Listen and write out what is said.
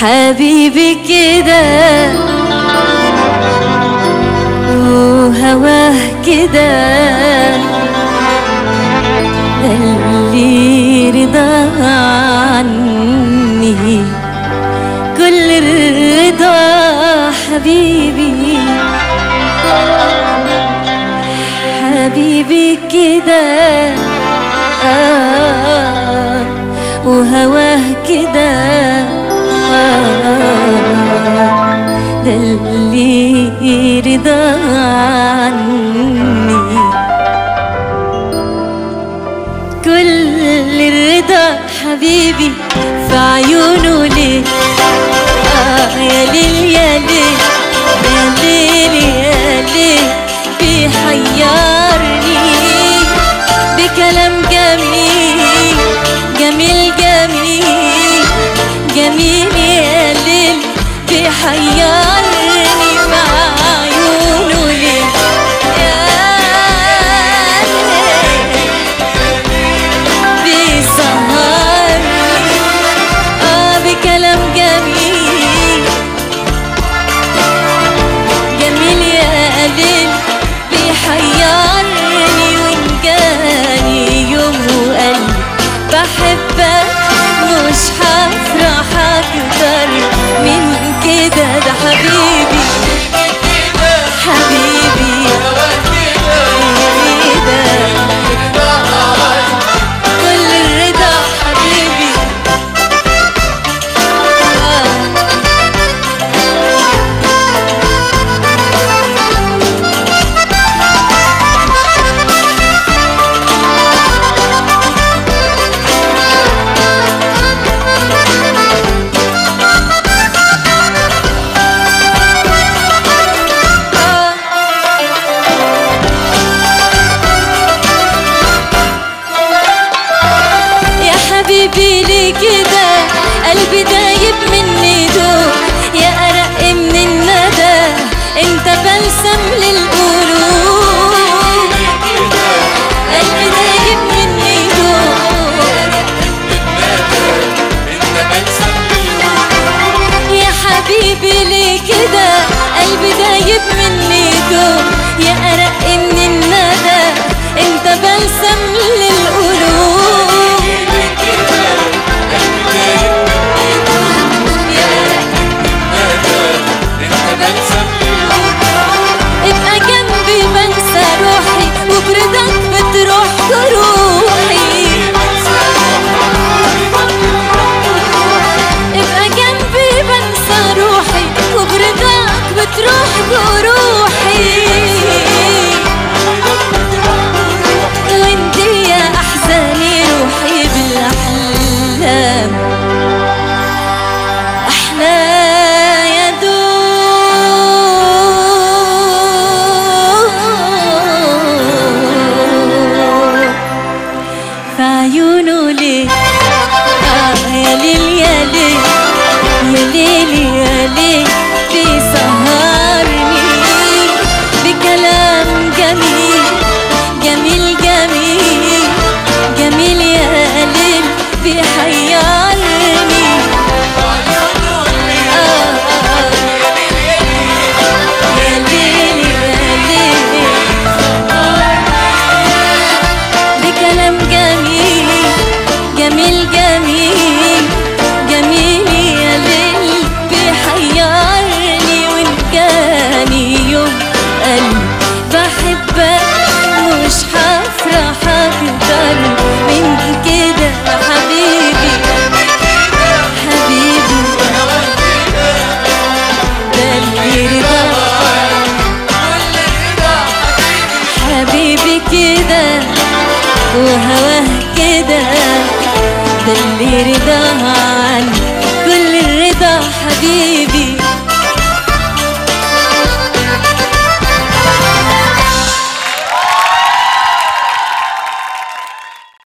حبيبي كده وهواه كده ده اللي رضا عني كل الرضا حبيبي حبيبي كده آه وهواه كده آه ده اللي رضا عني كل الرضا حبيبي في عيونه ليه آه يا ليل يا ليل يا ليل يا ليل بيحيرني بكلام جميل جميل جميل جميل يا ليل بيحيرني مع عيونه ليه يا ليل بيسهرني آه بكلام جميل جميل يا ليل بيحيرني وإن جاني يوم وقلبي بحبك مش هفرح أكتر من كده ده حبيبي حبيبي كده كل الرضا حبيبي آه يا حبيبي ليه كده قلبي دايب مني دوب يا أرق من الندى انت بلسم للقلوب قلبي دايب مني دوب يا حبيبي ليه كده قلبي دايب مني دوب يا أرق من الندى انت بلسم للقلوب ابقى جنبي بنسى روحي وبرضاك بتروح جروحي ابقى جنبي بنسى روحي وبرضاك بتروح جروحي وانتي يا احزاني روحي بالاحلام احلى يا دوب في عيونه ليه آه يا ليل يا ليل يا ليل يا ليل بيسهرني بكلام جميل جميل جميل جميل يا ليل بيحيرني آه آه يا ليل يا ليل بكلام جميل جميل جميل جميل يا ليل بيحيرني وإن جاني يوم قلبي بحبك مش هفرح أكتر من كده يا حبيبي حبيبي ده اللي رضاك حبيبي كده وهواه كده ده اللي رضاه عني كل الرضا حبيبي